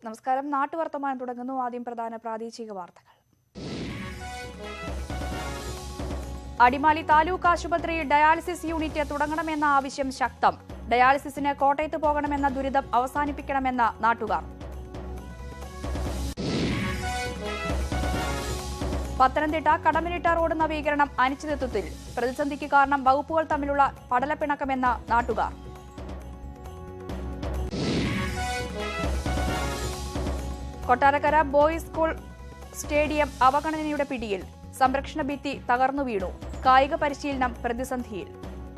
നമസ്കാരം നാട്ടുവർത്തമാനം തുടങ്ങുന്നു ആദ്യം പ്രധാന പ്രാദേശിക വാർത്തകൾ അടിമാലി താലൂക്ക് ആശുപത്രിയിൽ ഡയാലിസിസ് യൂണിറ്റ് തുടങ്ങണമെന്ന ആവശ്യം ശക്തം ഡയാലിസിസിന് കോട്ടയത്ത് പോകണമെന്ന ദുരിതം അവസാനിപ്പിക്കണമെന്ന നാട്ടുകാർ പത്തനംതിട്ട കടമനിട്ട റോഡ് നവീകരണം അനിശ്ചിതത്വത്തിൽ പ്രതിസന്ധിക്ക് കാരണം വകുപ്പുകൾ തമ്മിലുള്ള പടലപ്പിണക്കമെന്ന നാട്ടുകാർ കൊട്ടാരക്കര ബോയ്സ് സ്കൂൾ സ്റ്റേഡിയം അവഗണനയുടെ പിടിയിൽ സംരക്ഷണ ഭിത്തി തകർന്നു വീണു കായിക പരിശീലനം പ്രതിസന്ധിയിൽ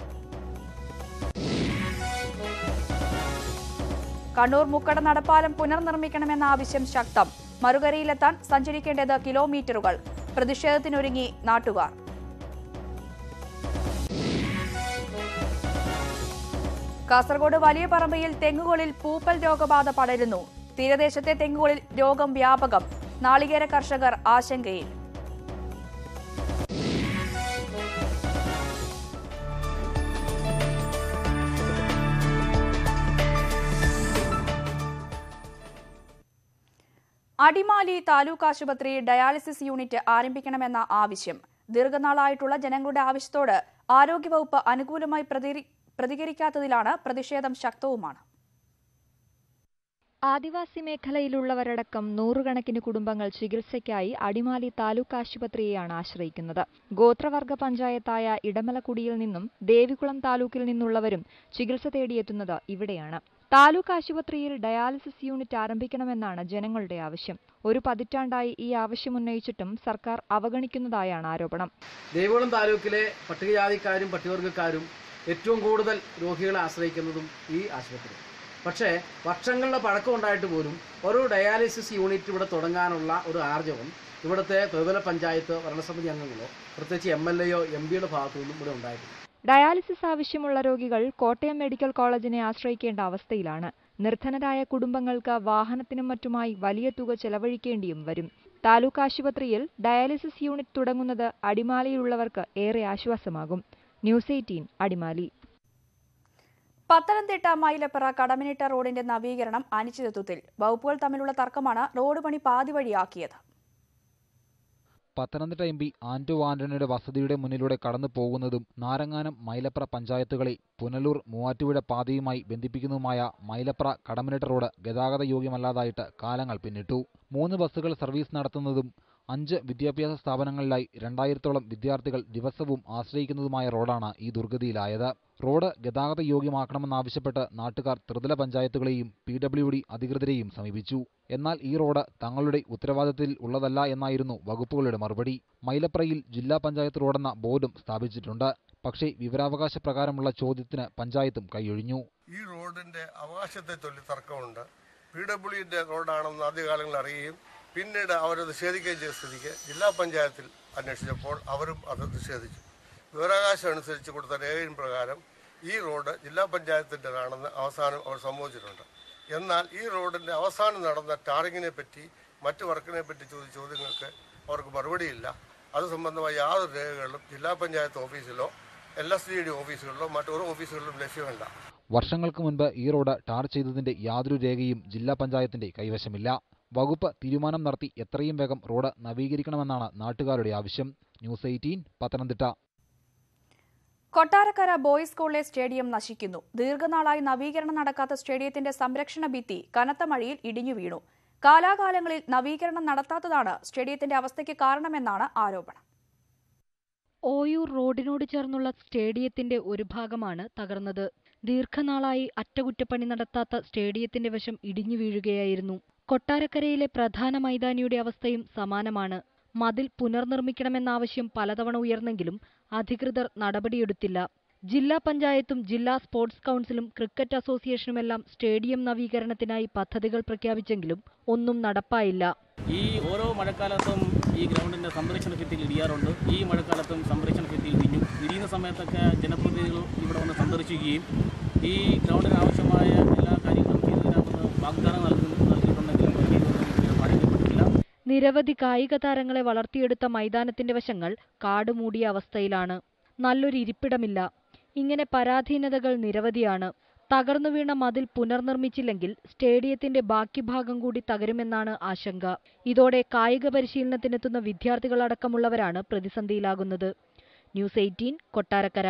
കണ്ണൂർ മുക്കട നടപ്പാലം പുനർനിർമ്മിക്കണമെന്ന ആവശ്യം ശക്തം മറുകരയിലെത്താൻ സഞ്ചരിക്കേണ്ടത് കിലോമീറ്ററുകൾ പ്രതിഷേധത്തിനൊരുങ്ങി നാട്ടുകാർ കാസർഗോഡ് വലിയ പറമ്പയിൽ തെങ്ങുകളിൽ പൂപ്പൽ രോഗബാധ പടരുന്നു തീരദേശത്തെ തെങ്ങുകളിൽ രോഗം വ്യാപകം നാളികേര കർഷകർ ആശങ്കയിൽ അടിമാലി താലൂക്ക് ആശുപത്രി ഡയാലിസിസ് യൂണിറ്റ് ആരംഭിക്കണമെന്ന ആവശ്യം ദീർഘനാളായിട്ടുള്ള ജനങ്ങളുടെ ആവശ്യത്തോട് ആരോഗ്യവകുപ്പ് അനുകൂലമായി പ്രതിരി- പ്രതികരിക്കാത്തതിലാണ് പ്രതിഷേധം ശക്തവുമാണ് ആദിവാസി മേഖലയിലുള്ളവരടക്കം നൂറുകണക്കിന് കുടുംബങ്ങൾ ചികിത്സയ്ക്കായി അടിമാലി താലൂക്ക് ആശുപത്രിയെയാണ് ആശ്രയിക്കുന്നത് ഗോത്രവർഗ പഞ്ചായത്തായ ഇടമലക്കുടിയിൽ നിന്നും ദേവികുളം താലൂക്കിൽ നിന്നുള്ളവരും ചികിത്സ തേടിയെത്തുന്നത് ഇവിടെയാണ് താലൂക്ക് ആശുപത്രിയിൽ ഡയാലിസിസ് യൂണിറ്റ് ആരംഭിക്കണമെന്നാണ് ജനങ്ങളുടെ ആവശ്യം ഒരു പതിറ്റാണ്ടായി ഈ ആവശ്യമുന്നയിച്ചിട്ടും സർക്കാർ അവഗണിക്കുന്നതായാണ് ആരോപണം ദേവികുളം താലൂക്കിലെ പട്ടികജാതിക്കാരും പട്ടികവർഗക്കാരും ഏറ്റവും കൂടുതൽ രോഗികളെ ആശ്രയിക്കുന്നതും ഈ ആശുപത്രി പക്ഷേ വർഷങ്ങളുടെ പഴക്കം ഉണ്ടായിട്ട് പോലും ഒരു ഡയാലിസിസ് യൂണിറ്റ് ഇവിടെ തുടങ്ങാനുള്ള ഒരു ആർജവം ഇവിടുത്തെ ത്രിതല പഞ്ചായത്ത് ഭരണസമിതി അംഗങ്ങളോ പ്രത്യേകിച്ച് എം എൽ എയോ എം പിയുടെ ഭാഗത്തു നിന്നും ഇവിടെ ഉണ്ടായിട്ടില്ല ഡയാലിസിസ് ആവശ്യമുള്ള രോഗികൾ കോട്ടയം മെഡിക്കൽ കോളേജിനെ ആശ്രയിക്കേണ്ട അവസ്ഥയിലാണ് നിർധനരായ കുടുംബങ്ങൾക്ക് വാഹനത്തിനും മറ്റുമായി വലിയ തുക ചെലവഴിക്കേണ്ടിയും വരും താലൂക്ക് ആശുപത്രിയിൽ ഡയാലിസിസ് യൂണിറ്റ് തുടങ്ങുന്നത് അടിമാലിയിലുള്ളവർക്ക് ഏറെ ആശ്വാസമാകും ന്യൂസ് എയ്റ്റീൻ അടിമാലി പത്തനംതിട്ട മൈലപ്പുറ കടമനിട്ട റോഡിന്റെ നവീകരണം അനിശ്ചിതത്വത്തിൽ വകുപ്പുകൾ തമ്മിലുള്ള തർക്കമാണ് റോഡ് പണി പാതി വഴിയാക്കിയത് പത്തനംതിട്ട എം പി ആന്റോ ആന്റണിയുടെ വസതിയുടെ മുന്നിലൂടെ കടന്നു പോകുന്നതും നാരങ്ങാനം മൈലപ്ര പഞ്ചായത്തുകളെ പുനലൂർ മൂവാറ്റുപുഴ പാതയുമായി ബന്ധിപ്പിക്കുന്നതുമായ മൈലപ്ര കടമനിട്ട റോഡ് ഗതാഗത യോഗ്യമല്ലാതായിട്ട് കാലങ്ങൾ പിന്നിട്ടു മൂന്ന് ബസ്സുകൾ സർവീസ് നടത്തുന്നതും അഞ്ച് വിദ്യാഭ്യാസ സ്ഥാപനങ്ങളിലായി രണ്ടായിരത്തോളം വിദ്യാർത്ഥികൾ ദിവസവും ആശ്രയിക്കുന്നതുമായ റോഡാണ് ഈ ദുർഗതിയിലായത് റോഡ് ഗതാഗത യോഗ്യമാക്കണമെന്നാവശ്യപ്പെട്ട് നാട്ടുകാർ ത്രിതല പഞ്ചായത്തുകളെയും പി ഡബ്ല്യു ഡി അധികൃതരെയും സമീപിച്ചു എന്നാൽ ഈ റോഡ് തങ്ങളുടെ ഉത്തരവാദിത്തത്തിൽ ഉള്ളതല്ല എന്നായിരുന്നു വകുപ്പുകളുടെ മറുപടി മൈലപ്രയിൽ ജില്ലാ പഞ്ചായത്ത് റോഡെന്ന ബോർഡും സ്ഥാപിച്ചിട്ടുണ്ട് പക്ഷേ വിവരാവകാശ പ്രകാരമുള്ള ചോദ്യത്തിന് പഞ്ചായത്തും കൈയൊഴിഞ്ഞു ഈ റോഡിന്റെ അവകാശത്തെ ചൊല്ലി തർക്കമുണ്ട് പി ഡബ്ല്യുന്റെ റോഡാണെന്ന് ആദ്യകാലങ്ങളിൽ അറിയുകയും പിന്നീട് അവരത് നിഷേധിക്കുകയും ചെയ്ത സ്ഥിതിക്ക് ജില്ലാ പഞ്ചായത്തിൽ അന്വേഷിച്ചപ്പോൾ അവരും അത് നിഷേധിച്ചു വിവരാവകാശം അനുസരിച്ച് കൊടുത്ത രേഖയും പ്രകാരം ഈ റോഡ് ജില്ലാ പഞ്ചായത്തിൻ്റെതാണെന്ന് അവസാനം അവർ സമ്മതിച്ചിട്ടുണ്ട് എന്നാൽ ഈ റോഡിന്റെ അവസാനം നടന്ന ടാറിങ്ങിനെ പറ്റി മറ്റു വർക്കിനെ പറ്റി ചോദിച്ച ചോദ്യങ്ങൾക്ക് അവർക്ക് മറുപടിയില്ല അത് സംബന്ധമായ യാതൊരു രേഖകളും ജില്ലാ പഞ്ചായത്ത് ഓഫീസിലോ എൽ എസ് ഡി ഡി ഓഫീസുകളിലോ മറ്റൊരു ഓഫീസുകളിലും ലഭ്യമല്ല വർഷങ്ങൾക്ക് മുൻപ് ഈ റോഡ് ടാർ ചെയ്തതിന്റെ യാതൊരു രേഖയും ജില്ലാ പഞ്ചായത്തിന്റെ കൈവശമില്ല വകുപ്പ് തീരുമാനം നടത്തി എത്രയും വേഗം റോഡ് നവീകരിക്കണമെന്നാണ് നാട്ടുകാരുടെ ആവശ്യം news eighteen Pathanamthitta Kottarakkara boys സ്കൂളിലെ സ്റ്റേഡിയം നശിക്കുന്നു ദീർഘനാളായി നവീകരണം നടക്കാത്ത സ്റ്റേഡിയത്തിന്റെ സംരക്ഷണ ഭിത്തി കനത്ത മഴയിൽ ഇടിഞ്ഞു വീണു കാലാകാലങ്ങളിൽ നവീകരണം നടത്താത്തതാണ് സ്റ്റേഡിയത്തിന്റെ അവസ്ഥയ്ക്ക് കാരണമെന്നാണ് ആരോപണം ഓയൂർ റോഡിനോട് ചേർന്നുള്ള സ്റ്റേഡിയത്തിന്റെ ഒരു ഭാഗമാണ് തകർന്നത് ദീർഘനാളായി അറ്റകുറ്റപ്പണി നടത്താത്ത സ്റ്റേഡിയത്തിന്റെ വശം ഇടിഞ്ഞു വീഴുകയായിരുന്നു കൊട്ടാരക്കരയിലെ പ്രധാന മൈതാനിയുടെ അവസ്ഥയും സമാനമാണ് മതിൽ പുനർനിർമ്മിക്കണമെന്ന ആവശ്യം പലതവണ ഉയർന്നെങ്കിലും അധികൃതർ നടപടിയെടുത്തില്ല ജില്ലാ പഞ്ചായത്തും ജില്ലാ സ്പോർട്സ് കൗൺസിലും ക്രിക്കറ്റ് അസോസിയേഷനുമെല്ലാം സ്റ്റേഡിയം നവീകരണത്തിനായി പദ്ധതികൾ പ്രഖ്യാപിച്ചെങ്കിലും ഒന്നും നടപ്പായില്ല ഈ ഓരോ മഴക്കാലത്തും ഈ ഗ്രൗണ്ടിൻ്റെ സംരക്ഷണ ഭിത്തിയിൽ ഇടിയാറുണ്ട് ഈ മഴക്കാലത്തും സംരക്ഷണ ഭിത്തിയിൽ ഇടിഞ്ഞു ഇടിയുന്ന സമയത്തൊക്കെ ജനപ്രതിനിധികൾ ഇവിടെ വന്ന് സന്ദർശിക്കുകയും ഈ ഗ്രൗണ്ടിന് ആവശ്യമായ എല്ലാ കാര്യങ്ങളും ചെയ്തു തരാമെന്ന് വാഗ്ദാനം നൽകുന്നു നൽകിയിട്ടുണ്ടെങ്കിലും ചെയ്തൊന്നും ഇതുവരെ പാലിക്കപ്പെട്ടിട്ടില്ല നിരവധി കായിക താരങ്ങളെ വളർത്തിയെടുത്ത മൈതാനത്തിന്റെ വശങ്ങൾ കാടുമൂടിയ അവസ്ഥയിലാണ് നല്ലൊരു ഇരിപ്പിടമില്ല ഇങ്ങനെ പരാധീനതകൾ നിരവധിയാണ് തകർന്നു വീണ മതിൽ പുനർനിർമ്മിച്ചില്ലെങ്കിൽ സ്റ്റേഡിയത്തിന്റെ ബാക്കി ഭാഗം കൂടി തകരുമെന്നാണ് ആശങ്ക ഇതോടെ കായിക പരിശീലനത്തിനെത്തുന്ന വിദ്യാർത്ഥികളടക്കമുള്ളവരാണ് പ്രതിസന്ധിയിലാകുന്നത് ന്യൂസ് എയ്റ്റീൻ കൊട്ടാരക്കര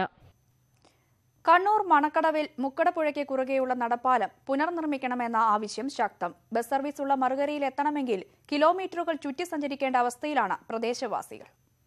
കണ്ണൂർ മണക്കടവിൽ മുക്കടപ്പുഴയ്ക്ക് കുറുകെയുള്ള നടപ്പാലം പുനർനിർമ്മിക്കണമെന്ന ആവശ്യം ശക്തം ബസ് സർവീസുള്ള മറുകരയിൽ എത്തണമെങ്കിൽ കിലോമീറ്ററുകൾ ചുറ്റി സഞ്ചരിക്കേണ്ട അവസ്ഥയിലാണ് പ്രദേശവാസികൾ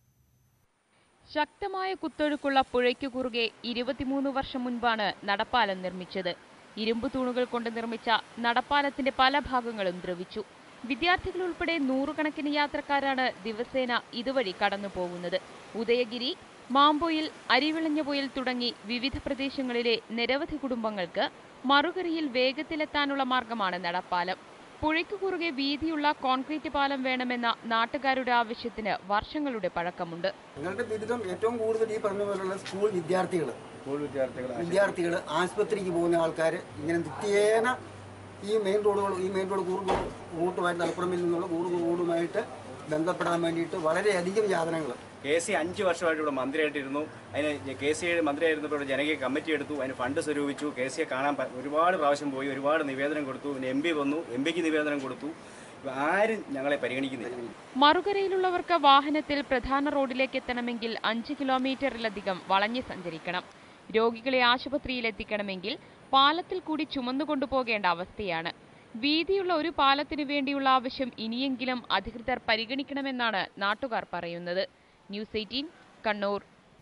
ശക്തമായ കുത്തൊഴുക്കുള്ള പുഴയ്ക്കു കുറുകെ ഇരുപത്തിമൂന്ന് വർഷം മുൻപാണ് നടപ്പാലം നിർമ്മിച്ചത് ഇരുമ്പ് തൂണുകൾ കൊണ്ട് നിർമ്മിച്ച നടപ്പാലത്തിന്റെ പല ഭാഗങ്ങളും ദ്രവിച്ചു വിദ്യാർത്ഥികൾ ഉൾപ്പെടെ നൂറുകണക്കിന് യാത്രക്കാരാണ് ദിവസേന ഇതുവഴി കടന്നു പോകുന്നത് ഉദയഗിരി മാമ്പൊയിൽ അരിവിളഞ്ഞപൊയിൽ തുടങ്ങി വിവിധ പ്രദേശങ്ങളിലെ നിരവധി കുടുംബങ്ങൾക്ക് മറുകരയിൽ വേഗത്തിലെത്താനുള്ള മാർഗമാണ് നടപ്പാലം പുഴയ്ക്കു കുറുകെ വീതിയുള്ള കോൺക്രീറ്റ് പാലം വേണമെന്ന നാട്ടുകാരുടെ ആവശ്യത്തിന് വർഷങ്ങളുടെ പഴക്കമുണ്ട് ഞങ്ങളുടെ ദുരിതം ഏറ്റവും കൂടുതൽ ഈ പറഞ്ഞ പോലുള്ള സ്കൂൾ വിദ്യാർത്ഥികൾ വിദ്യാർത്ഥികൾ ആശുപത്രിക്ക് പോകുന്ന ആൾക്കാർ ഇങ്ങനെ നിത്യേന ഈ മെയിൻ റോഡുകൾ ഈ മെയിൻ റോഡ് കൂർഗ് റൂട്ടുമായിട്ട് മലപ്പുറമിൽ നിന്നുള്ള കൂർഗ് റോഡുമായിട്ട് ബന്ധപ്പെടാൻ വേണ്ടിയിട്ട് വളരെയധികം യാതനകൾ കെ സി അഞ്ച് വർഷമായിട്ട് ഇവിടെ മന്ത്രിയായിട്ടിരുന്നു അതിന് കെ സി മന്ത്രിയായിരുന്നപ്പോൾ ഇവിടെ ജനകീയ കമ്മിറ്റി എടുത്തു അതിന് ഫണ്ട് സ്വരൂപിച്ചു കെ സിയെ കാണാൻ പ- ഒരുപാട് പ്രാവശ്യം പോയി ഒരുപാട് നിവേദനം കൊടുത്തു പിന്നെ എം പി വന്നു എം പിക്ക് നിവേദനം കൊടുത്തു ആരും ഞങ്ങളെ പരിഗണിക്കുന്നില്ല മറുകരയിലുള്ളവർക്ക് വാഹനത്തിൽ പ്രധാന റോഡിലേക്ക് എത്തണമെങ്കിൽ അഞ്ച് കിലോമീറ്ററിലധികം വളഞ്ഞ് സഞ്ചരിക്കണം രോഗികളെ ആശുപത്രിയിൽ എത്തിക്കണമെങ്കിൽ പാലത്തിൽ കൂടി ചുമന്നുകൊണ്ടുപോകേണ്ട അവസ്ഥയാണ് വീതിയുള്ള ഒരു പാലത്തിനു വേണ്ടിയുള്ള ആവശ്യം ഇനിയെങ്കിലും അധികൃതർ പരിഗണിക്കണമെന്നാണ് നാട്ടുകാർ പറയുന്നത് ന്യൂസ് എയ്റ്റീൻ കണ്ണൂർ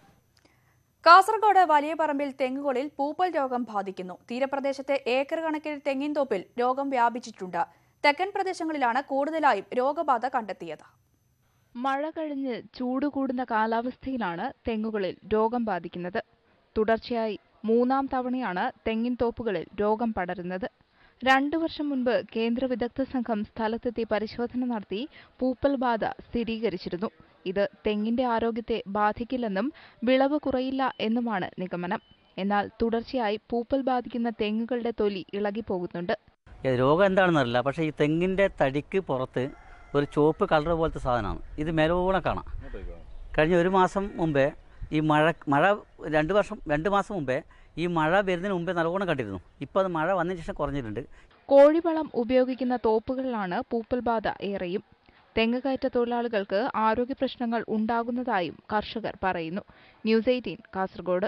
കാസർഗോഡ് വലിയ പറമ്പിൽ തെങ്ങുകളിൽ പൂപ്പൽ രോഗം ബാധിക്കുന്നു തീരപ്രദേശത്തെ ഏക്കർ കണക്കിന് തെങ്ങിൻ തോപ്പിൽ രോഗം വ്യാപിച്ചിട്ടുണ്ട് തെക്കൻ പ്രദേശങ്ങളിലാണ് കൂടുതലായും രോഗബാധ കണ്ടെത്തിയത് മഴ കഴിഞ്ഞ് ചൂട് കൂടുന്ന കാലാവസ്ഥയിലാണ് തെങ്ങുകളിൽ രോഗം ബാധിക്കുന്നത് തുടർച്ചയായി മൂന്നാം തവണയാണ് തെങ്ങിൻ തോപ്പുകളിൽ രോഗം പടരുന്നത് രണ്ടു വർഷം മുൻപ് കേന്ദ്ര വിദഗ്ധ സംഘം സ്ഥലത്തെത്തി പരിശോധന നടത്തി പൂപ്പൽ ബാധ സ്ഥിരീകരിച്ചിരുന്നു ഇത് തെങ്ങിന്റെ ആരോഗ്യത്തെ ബാധിക്കില്ലെന്നും വിളവ് കുറയില്ല എന്നുമാണ് നിഗമനം എന്നാൽ തുടർച്ചയായി പൂപ്പൽ ബാധിക്കുന്ന തെങ്ങുകളുടെ തൊലി ഇളകിപ്പോകുന്നുണ്ട് ഇത് രോഗം എന്താണെന്നറിയില്ല പക്ഷേ ഈ തെങ്ങിൻ്റെ തടിക്ക് പുറത്ത് ഒരു ചുവപ്പ് കളർ പോലത്തെ സാധനമാണ് ഇത് മേലോണം കാണാം കഴിഞ്ഞ ഒരു മാസം മുമ്പേ ഈ മഴ മഴ രണ്ട് വർഷം രണ്ട് മാസം മുമ്പേ ഈ മഴ വരുന്നതിന് മുമ്പേ നല്ലോണം കണ്ടിരുന്നു ഇപ്പോൾ അത് മഴ വന്നതിന് ശേഷം കുറഞ്ഞിട്ടുണ്ട് കോഴിവളം ഉപയോഗിക്കുന്ന തോപ്പുകളിലാണ് പൂപ്പൽ ബാധ ഏറെയും തെങ്ങ് കയറ്റ തൊഴിലാളികൾക്ക് ആരോഗ്യ പ്രശ്നങ്ങൾ ഉണ്ടാകുന്നതായും കർഷകർ പറയുന്നു ന്യൂസ് എയ്റ്റീൻ കാസർഗോഡ്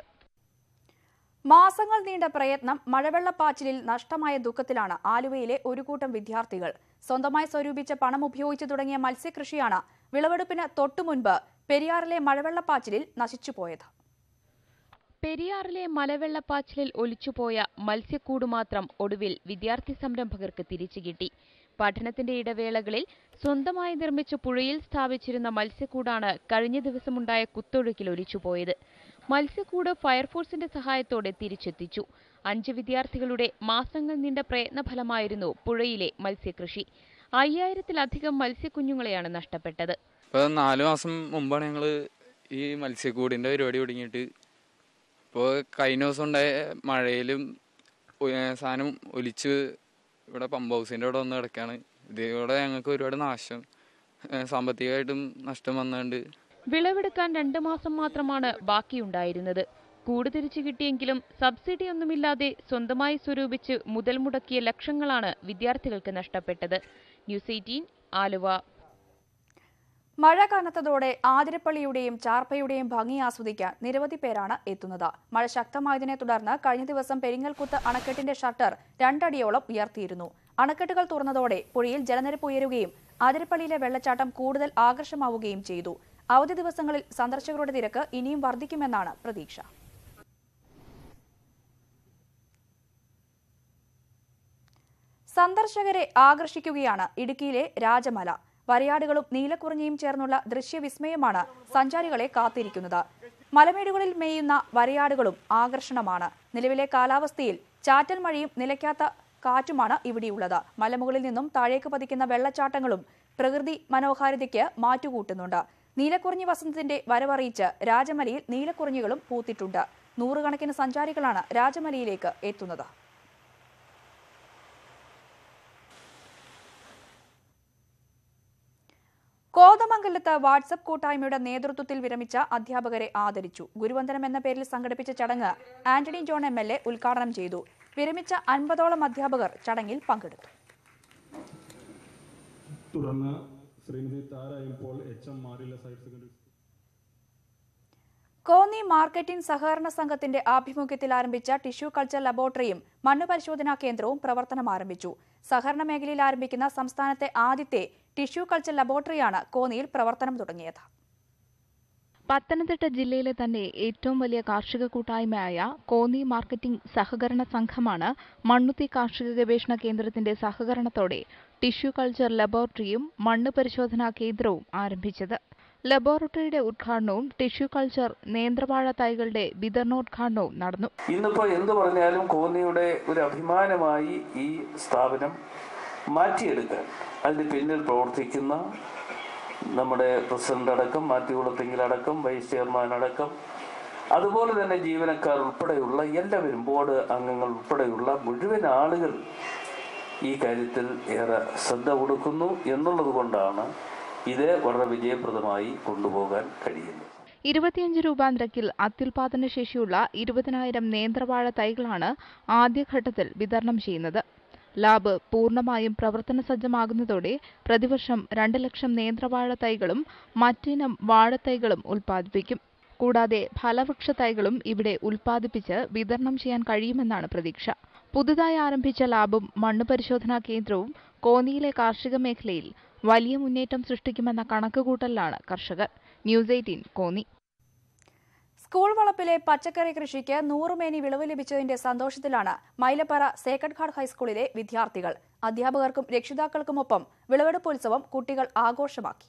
മാസങ്ങൾ നീണ്ട പ്രയത്നം മഴവെള്ളപ്പാച്ചിലിൽ നഷ്ടമായ ദുഃഖത്തിലാണ് ആലുവയിലെ ഒരു കൂട്ടം വിദ്യാർത്ഥികൾ സ്വന്തമായി സ്വരൂപിച്ച പണം ഉപയോഗിച്ചു തുടങ്ങിയ മത്സ്യകൃഷിയാണ് വിളവെടുപ്പിന് തൊട്ടുമുൻപ് പെരിയാറിലെ മഴവെള്ളപ്പാച്ചിലിൽ നശിച്ചുപോയത് പെരിയാറിലെ മലവെള്ളപ്പാച്ചിലിൽ ഒലിച്ചുപോയ മത്സ്യക്കൂട് മാത്രം ഒടുവിൽ വിദ്യാർത്ഥി സംരംഭകർക്ക് തിരിച്ചു കിട്ടി പഠനത്തിന്റെ ഇടവേളകളിൽ സ്വന്തമായി നിർമ്മിച്ച പുഴയിൽ സ്ഥാപിച്ചിരുന്ന മത്സ്യക്കൂടാണ് കഴിഞ്ഞ ദിവസമുണ്ടായ കുത്തൊഴുക്കിൽ ഒലിച്ചുപോയത് മത്സ്യക്കൂട് ഫയർഫോഴ്സിന്റെ സഹായത്തോടെ തിരിച്ചെത്തിച്ചു അഞ്ച് വിദ്യാർത്ഥികളുടെ മാസങ്ങൾ നീണ്ട പ്രയത്നഫലമായിരുന്നു പുഴയിലെ മത്സ്യകൃഷി അയ്യായിരത്തിലധികം മത്സ്യക്കുഞ്ഞുങ്ങളെയാണ് നഷ്ടപ്പെട്ടത് ഇപ്പോൾ നാല് മാസം മുമ്പാണ് ഞങ്ങൾ ഈ മത്സ്യക്കൂടിൻ്റെ പരിപാടി തുടങ്ങിയിട്ട് ഇപ്പോൾ കഴിഞ്ഞ ദിവസം ഉണ്ടായ മഴയിലും ഒ- സാധനം ഒലിച്ച് ഇവിടെ പമ്പ് ഹൗസിൻ്റെ അവിടെ വന്ന് കിടക്കുകയാണ് ഇതിലൂടെ ഞങ്ങൾക്ക് ഒരുപാട് നാശം ഏഹ് സാമ്പത്തികമായിട്ടും നഷ്ടം വന്നുകൊണ്ട് വിളവെടുക്കാൻ രണ്ട് മാസം മാത്രമാണ് ബാക്കിയുണ്ടായിരുന്നത് കൂട് തിരിച്ചു കിട്ടിയെങ്കിലും സബ്സിഡിയൊന്നുമില്ലാതെ സ്വന്തമായി സ്വരൂപിച്ച് മുതൽ മുടക്കിയ ലക്ഷങ്ങളാണ് വിദ്യാർത്ഥികൾക്ക് നഷ്ടപ്പെട്ടത് ന്യൂസ് എയ്റ്റീൻ ആലുവ മഴ കനത്തതോടെ ആതിരപ്പള്ളിയുടെയും ചാർപ്പയുടെയും ഭംഗി ആസ്വദിക്കാൻ നിരവധി പേരാണ് എത്തുന്നത് മഴ ശക്തമായതിനെ തുടർന്ന് കഴിഞ്ഞ ദിവസം പെരിങ്ങൽകുത്ത് അണക്കെട്ടിന്റെ ഷട്ടർ രണ്ടടിയോളം ഉയർത്തിയിരുന്നു അണക്കെട്ടുകൾ തുറന്നതോടെ പുഴയിൽ ജലനിരപ്പ് ഉയരുകയും ആതിരപ്പള്ളിയിലെ വെള്ളച്ചാട്ടം കൂടുതൽ ആകർഷമാവുകയും ചെയ്തു അവധി ദിവസങ്ങളിൽ സന്ദർശകരുടെ തിരക്ക് ഇനിയും വർദ്ധിക്കുമെന്നാണ് പ്രതീക്ഷ സന്ദർശകരെ ആകർഷിക്കുകയാണ് ഇടുക്കിയിലെ രാജമല വരയാടുകളും നീലക്കുറിഞ്ഞിയും ചേർന്നുള്ള ദൃശ്യവിസ്മയമാണ് സഞ്ചാരികളെ കാത്തിരിക്കുന്നത് മലമേടുകളിൽ മേയുന്ന വരയാടുകളും ആകർഷണമാണ് നിലവിലെ കാലാവസ്ഥയിൽ ചാറ്റൽ മഴയും നിലയ്ക്കാത്ത കാറ്റുമാണ് ഇവിടെയുള്ളത് മലമുകളിൽ നിന്നും താഴേക്ക് പതിക്കുന്ന വെള്ളച്ചാട്ടങ്ങളും പ്രകൃതി മനോഹാരിതയ്ക്ക് മാറ്റുകൂട്ടുന്നുണ്ട് നീലക്കുറിഞ്ഞി വസന്തത്തിന്റെ വരവറിയിച്ച് രാജമലയിൽ നീലക്കുറിഞ്ഞികളും പൂത്തിട്ടുണ്ട് നൂറുകണക്കിന് സഞ്ചാരികളാണ് രാജമലയിലേക്ക് എത്തുന്നത് കോതമംഗലത്ത് വാട്സപ്പ് കൂട്ടായ്മയുടെ നേതൃത്വത്തിൽ വിരമിച്ച അധ്യാപകരെ ആദരിച്ചു ഗുരുവന്ദനം എന്ന പേരിൽ സംഘടിപ്പിച്ച ചടങ്ങ് Antony John M L A ഉദ്ഘാടനം ചെയ്തു വിരമിച്ച അൻപതോളം അധ്യാപകർ ചടങ്ങിൽ പങ്കെടുത്തു തുടർന്ന് ശ്രീമതി താര ഇപ്പോൾ എച്ച് എം മാറില ഹയർ സെക്കൻഡറി കോന്നി മാർക്കറ്റിംഗ് സഹകരണ സംഘത്തിന്റെ ആഭിമുഖ്യത്തിൽ ആരംഭിച്ച ടിഷ്യൂ കൾച്ചർ ലബോറട്ടറിയും മണ്ണ് പരിശോധനാ കേന്ദ്രവും പ്രവർത്തനം ആരംഭിച്ചു സഹകരണ മേഖലയിൽ ആരംഭിക്കുന്ന സംസ്ഥാനത്തെ ആദ്യത്തെ ടിഷ്യൂ കൾച്ചർ ലബോറട്ടറിയാണ് കോന്നിയിൽ പ്രവർത്തനം തുടങ്ങിയത് പത്തനംതിട്ട ജില്ലയിലെ തന്നെ ഏറ്റവും വലിയ കാർഷിക കൂട്ടായ്മയായ കോന്നി മാർക്കറ്റിംഗ് സഹകരണ സംഘമാണ് മണ്ണുത്തി കാർഷിക ഗവേഷണ കേന്ദ്രത്തിന്റെ സഹകരണത്തോടെ ടിഷ്യൂ കൾച്ചർ ലബോറട്ടറിയും മണ്ണ് പരിശോധനാ കേന്ദ്രവും ആരംഭിച്ചത് ലബോറട്ടറിയുടെ ഉദ്ഘാടനവും ടിഷ്യൂ കൾച്ചർ നേന്ത്രവാഴ തൈകളുടെ വിതരണോദ്ഘാടനവും നടന്നു ഇന്നിപ്പോൾ എന്ത് പറഞ്ഞാലും കോന്നിയുടെ ഒരു അഭിമാനമായി ഈ സ്ഥാപനം മാറ്റിയെടുക്കാൻ അതിന് പിന്നിൽ പ്രവർത്തിക്കുന്ന നമ്മുടെ പ്രസിഡന്റ് അടക്കം മാത്യു കുളത്തെങ്കിലടക്കം വൈസ് ചെയർമാൻ അടക്കം അതുപോലെ തന്നെ ജീവനക്കാർ ഉൾപ്പെടെയുള്ള എല്ലാവരും ബോർഡ് അംഗങ്ങൾ ഉൾപ്പെടെയുള്ള മുഴുവൻ ആളുകൾ ഈ കാര്യത്തിൽ ഏറെ ശ്രദ്ധ കൊടുക്കുന്നു എന്നുള്ളത് കൊണ്ടാണ് ഇത് വളരെ വിജയപ്രദമായി കൊണ്ടുപോകാൻ കഴിയുന്നത് ഇരുപത്തിയഞ്ച് രൂപ നിരക്കിൽ അത്യുൽപാദന ശേഷിയുള്ള ഇരുപതിനായിരം നേന്ത്രവാഴ തൈകളാണ് ആദ്യഘട്ടത്തിൽ വിതരണം ചെയ്യുന്നത് ലാബ് പൂർണ്ണമായും പ്രവർത്തന സജ്ജമാകുന്നതോടെ പ്രതിവർഷം രണ്ട് ലക്ഷം നേന്ത്രവാഴ തൈകളും മറ്റിനം വാഴത്തൈകളും ഉൽപ്പാദിപ്പിക്കും കൂടാതെ ഫലവൃക്ഷ തൈകളും ഇവിടെ ഉൽപ്പാദിപ്പിച്ച് വിതരണം ചെയ്യാൻ കഴിയുമെന്നാണ് പ്രതീക്ഷ പുതുതായി ആരംഭിച്ച ലാബും മണ്ണ് പരിശോധനാ കേന്ദ്രവും കോന്നിയിലെ കാർഷിക മേഖലയിൽ വലിയ മുന്നേറ്റം സൃഷ്ടിക്കുമെന്ന കണക്കുകൂട്ടലിലാണ് കർഷകർ ന്യൂസ് എയ്റ്റീൻ കോന്നി സ്കൂൾ വളപ്പിലെ പച്ചക്കറി കൃഷിക്ക് നൂറുമേനി വിളവ് ലഭിച്ചതിന്റെ സന്തോഷത്തിലാണ് മൈലപ്പാറ സേക്രഡ് ഹാർട്ട് ഹൈസ്കൂളിലെ വിദ്യാർത്ഥികൾ അധ്യാപകർക്കും രക്ഷിതാക്കൾക്കുമൊപ്പം വിളവെടുപ്പോത്സവം കുട്ടികൾ ആഘോഷമാക്കി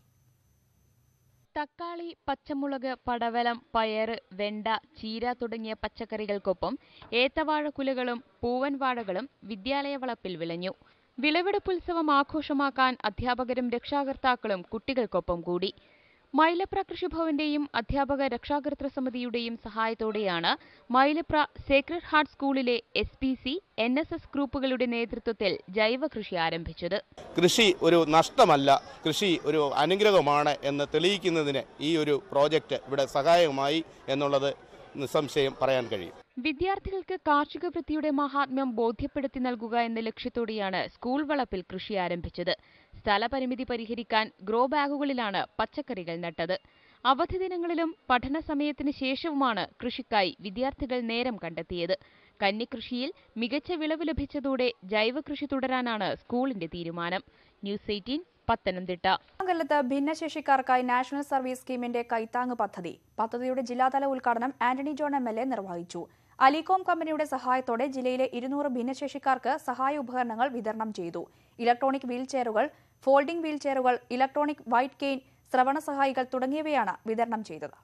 തക്കാളി പച്ചമുളക് പടവലം പയറ് വെണ്ട ചീര തുടങ്ങിയ പച്ചക്കറികൾക്കൊപ്പം ഏത്തവാഴക്കുലകളും പൂവൻ വാഴകളും വിദ്യാലയ വളപ്പിൽ വിളഞ്ഞു വിളവെടുപ്പുത്സവം ആഘോഷമാക്കാൻ അധ്യാപകരും രക്ഷാകർത്താക്കളും കുട്ടികൾക്കൊപ്പം കൂടി മൈലപ്ര കൃഷിഭവന്റെയും അധ്യാപക രക്ഷാകർതൃ സമിതിയുടെയും സഹായത്തോടെയാണ് മൈലപ്ര സേക്രഡ് ഹാർട്ട് സ്കൂളിലെ S P C N S S ഗ്രൂപ്പുകളുടെ നേതൃത്വത്തിൽ ജൈവ കൃഷി ആരംഭിച്ചത് കൃഷി ഒരു നഷ്ടമല്ല കൃഷി ഒരു അനുഗ്രഹമാണ് എന്ന് തെളിയിക്കുന്നതിന് ഈ ഒരു പ്രോജക്റ്റ് ഇവിടെ സഹായകമായി എന്നുള്ളത് നിസ്സംശയം പറയാൻ കഴിയും വിദ്യാർത്ഥികൾക്ക് കാർഷിക വൃത്തിയുടെ മഹാത്മ്യം ബോധ്യപ്പെടുത്തി നൽകുക എന്ന ലക്ഷ്യത്തോടെയാണ് സ്കൂൾ വളപ്പിൽ കൃഷി ആരംഭിച്ചത് സ്ഥലപരിമിതി പരിഹരിക്കാൻ ഗ്രോ ബാഗുകളിലാണ് പച്ചക്കറികൾ നട്ടത് അവധി ദിനങ്ങളിലും പഠന സമയത്തിന് ശേഷവുമാണ് കൃഷിക്കായി വിദ്യാർത്ഥികൾ നേരം കണ്ടെത്തിയത് കന്നിക്കൃഷിയിൽ മികച്ച വിളവ് ലഭിച്ചതോടെ ജൈവ കൃഷി തുടരാനാണ് സ്കൂളിന്റെ തീരുമാനം ന്യൂസ് എയ്റ്റീൻ പത്തനംതിട്ട മംഗലത്ത് ഭിന്നശേഷിക്കാർക്കായി നാഷണൽ സർവീസ് സ്കീമിന്റെ കൈത്താങ് പദ്ധതി പദ്ധതിയുടെ ജില്ലാതല ഉദ്ഘാടനം Antony John M L A നിർവഹിച്ചു അലികോം കമ്പനിയുടെ സഹായത്തോടെ ജില്ലയിലെ ഇരുന്നൂറ് ഭിന്നശേഷിക്കാർക്ക് സഹായ ഉപകരണങ്ങൾ വിതരണം ചെയ്തു ഇലക്ട്രോണിക് വീൽ ചെയറുകൾ ഫോൾഡിംഗ് വീൽ ചെയറുകൾ ഇലക്ട്രോണിക് വൈറ്റ് കെയിൻ ശ്രവണ സഹായികൾ തുടങ്ങിയവയാണ് വിതരണം ചെയ്തത്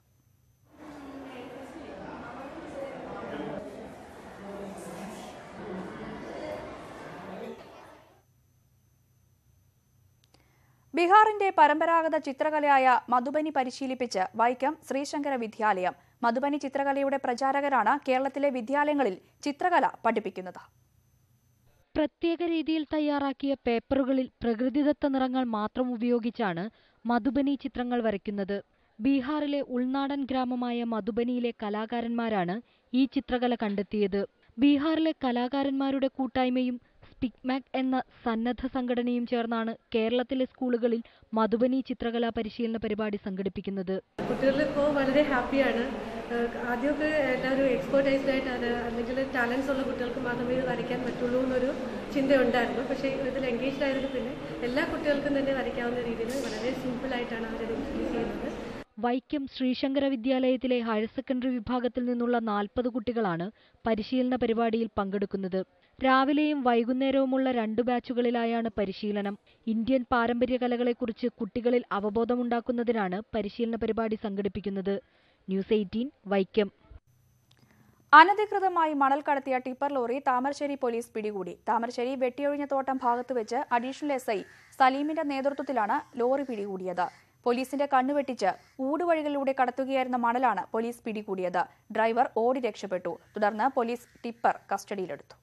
ബീഹാറിന്റെ പരമ്പരാഗത ചിത്രകലയായ മധുബനി പരിശീലിപ്പിച്ച് വൈക്കം ശ്രീശങ്കര വിദ്യാലയം മധുബനി ചിത്രകലയുടെ പ്രചാരകരാണ് കേരളത്തിലെ വിദ്യാലയങ്ങളിൽ ചിത്രകല പഠിപ്പിക്കുന്നത് പ്രത്യേക രീതിയിൽ തയ്യാറാക്കിയ പേപ്പറുകളിൽ പ്രകൃതിദത്ത നിറങ്ങൾ മാത്രം ഉപയോഗിച്ചാണ് മധുബനി ചിത്രങ്ങൾ വരയ്ക്കുന്നത് ബീഹാറിലെ ഉൾനാടൻ ഗ്രാമമായ മധുബനിയിലെ കലാകാരന്മാരാണ് ഈ ചിത്രകല കണ്ടെത്തിയത് ബീഹാറിലെ കലാകാരന്മാരുടെ കൂട്ടായ്മയും സ്പിക്മാക് എന്ന സന്നദ്ധ സംഘടനയും ചേർന്നാണ് കേരളത്തിലെ സ്കൂളുകളിൽ മധുബനി ചിത്രകലാ പരിശീലന പരിപാടി സംഘടിപ്പിക്കുന്നത് കുട്ടികളിപ്പോൾ വളരെ ഹാപ്പിയാണ് ഏഹ് ആദ്യമൊക്കെ എല്ലാവരും എക്സ്പേർട്ടൈസ്ഡ് ആയിട്ടാണ് അല്ലെങ്കിൽ ടാലൻസ് ഉള്ള കുട്ടികൾക്ക് മാത്രമേ ഇത് വരയ്ക്കാൻ പറ്റുള്ളൂ എന്നൊരു ചിന്തയുണ്ടായിരുന്നു പക്ഷേ ഇതിൽ എൻഗേജ്ഡ് ആയതിന് പിന്നെ എല്ലാ കുട്ടികൾക്കും തന്നെ വരയ്ക്കാവുന്ന രീതിയിൽ വളരെ സിമ്പിളായിട്ടാണ് അവരത് ഇൻട്രൊഡ്യൂസ് ചെയ്യുന്നത് വൈക്കം ശ്രീശങ്കര വിദ്യാലയത്തിലെ ഹയർ സെക്കൻഡറി വിഭാഗത്തിൽ നിന്നുള്ള നാൽപ്പത് കുട്ടികളാണ് പരിശീലന പരിപാടിയിൽ പങ്കെടുക്കുന്നത് രാവിലെയും വൈകുന്നേരവുമുള്ള രണ്ടു ബാച്ചുകളിലായാണ് പരിശീലനം ഇന്ത്യൻ പാരമ്പര്യ കലകളെക്കുറിച്ച് കുട്ടികളിൽ അവബോധമുണ്ടാക്കുന്നതിനാണ് പരിശീലന പരിപാടി സംഘടിപ്പിക്കുന്നത് ന്യൂസ് എയ്റ്റീൻ വൈക്കം അനധികൃതമായി മണൽ കടത്തിയ ടിപ്പർ ലോറി താമരശ്ശേരി പോലീസ് പിടികൂടി താമരശ്ശേരി വെട്ടിയൊഴിഞ്ഞ തോട്ടം ഭാഗത്ത് വെച്ച് അഡീഷണൽ എസ് ഐ സലീമിന്റെ നേതൃത്വത്തിലാണ് ലോറി പിടികൂടിയത് പോലീസിന്റെ കണ്ണുവെട്ടിച്ച് ഊടുവഴികളിലൂടെ കടത്തുകയായിരുന്ന മണലാണ് പോലീസ് പിടികൂടിയത് ഡ്രൈവർ ഓടി രക്ഷപ്പെട്ടു തുടർന്ന് പോലീസ് ടിപ്പർ കസ്റ്റഡിയിലെടുത്തു